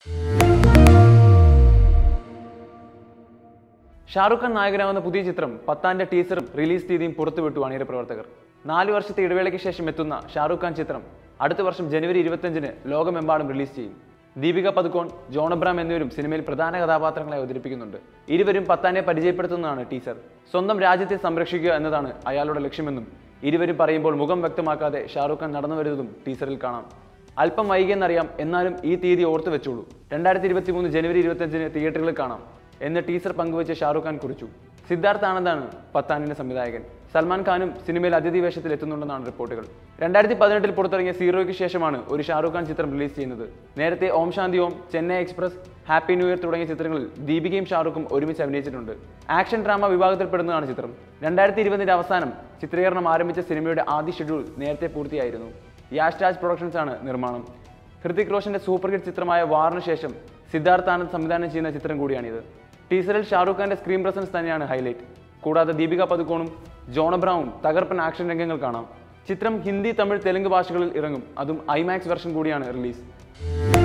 ഷാറുഖ് ഖാൻ നായകനാവുന്ന പുതിയ ചിത്രം പത്താന്റെ ടീസറും റിലീസ് തീയതിയും പുറത്തുവിട്ടു അണിയറ പ്രവർത്തകർ നാല് വർഷത്തെ ഇടവേളയ്ക്ക് ശേഷം എത്തുന്ന ഷാറുഖ് ഖാൻ ചിത്രം അടുത്ത വർഷം ജനുവരി ഇരുപത്തിയഞ്ചിന് ലോകമെമ്പാടും റിലീസ് ചെയ്യും ദീപിക പതുക്കോൺ ജോൺ അബ്രാം എന്നിവരും സിനിമയിൽ പ്രധാന കഥാപാത്രങ്ങളെ അവതരിപ്പിക്കുന്നുണ്ട് ഇരുവരും പത്താനെ പരിചയപ്പെടുത്തുന്നതാണ് ടീസർ സ്വന്തം രാജ്യത്തെ സംരക്ഷിക്കുക എന്നതാണ് അയാളുടെ ലക്ഷ്യമെന്നും ഇരുവരും പറയുമ്പോൾ മുഖം വ്യക്തമാക്കാതെ ഷാറുഖ് ഖാൻ നടന്നു വരുന്നതും ടീസറിൽ കാണാം അല്പം വൈകിയെന്നറിയാം എന്നാലും ഈ തീയതി ഓർത്തു വെച്ചോളൂ രണ്ടായിരത്തി ഇരുപത്തി മൂന്ന് ജനുവരി ഇരുപത്തിയഞ്ചിന് തിയേറ്ററുകളിൽ കാണാം എന്ന് ടീസർ പങ്കുവച്ച് ഷാറുഖ് ഖാൻ കുറിച്ചു സിദ്ധാർത്ഥ് ആനന്ദാണ് പത്താനിന്റെ സംവിധായകൻ സൽമാൻ ഖാനും സിനിമയിൽ അതിഥി വേഷത്തിൽ എത്തുന്നുണ്ടെന്നാണ് റിപ്പോർട്ടുകൾ രണ്ടായിരത്തി പതിനെട്ടിൽ പുറത്തിറങ്ങിയ സീറോയ്ക്ക് ശേഷമാണ് ഒരു ഷാറുഖ് ഖാൻ ചിത്രം റിലീസ് ചെയ്യുന്നത് നേരത്തെ Om Shanti Om Chennai Express happy new year തുടങ്ങിയ ചിത്രങ്ങളിൽ ദീപികയും ഷാറുഖും ഒരുമിച്ച് അഭിനയിച്ചിട്ടുണ്ട് ആക്ഷൻ ഡ്രാമ വിഭാഗത്തിൽപ്പെടുന്നതാണ് ചിത്രം രണ്ടായിരത്തി ഇരുപതിന്റെ അവസാനം ചിത്രീകരണം ആരംഭിച്ച സിനിമയുടെ ആദ്യ ഷെഡ്യൂൾ നേരത്തെ പൂർത്തിയായിരുന്നു യാഷ് രാജ് പ്രൊഡക്ഷൻസ് ആണ് നിർമ്മാണം ഹൃതിക് റോഷന്റെ സൂപ്പർ ഹിറ്റ് ചിത്രമായ വാറിന് ശേഷം സിദ്ധാർത്ഥ് ആനന്ദ് സംവിധാനം ചെയ്യുന്ന ചിത്രം കൂടിയാണിത് ടീസറിൽ ഷാറൂഖ് ഖാന്റെ സ്ക്രീൻ പ്രസൻസ് തന്നെയാണ് ഹൈലൈറ്റ് കൂടാതെ ദീപിക പതുക്കോണും ജോൺ അബ്രൗണും തകർപ്പൻ ആക്ഷൻ രംഗങ്ങൾ കാണാം ചിത്രം ഹിന്ദി തമിഴ് തെലുങ്ക് ഭാഷകളിൽ ഇറങ്ങും അതും ഐമാക്സ് വെർഷൻ കൂടിയാണ് റിലീസ്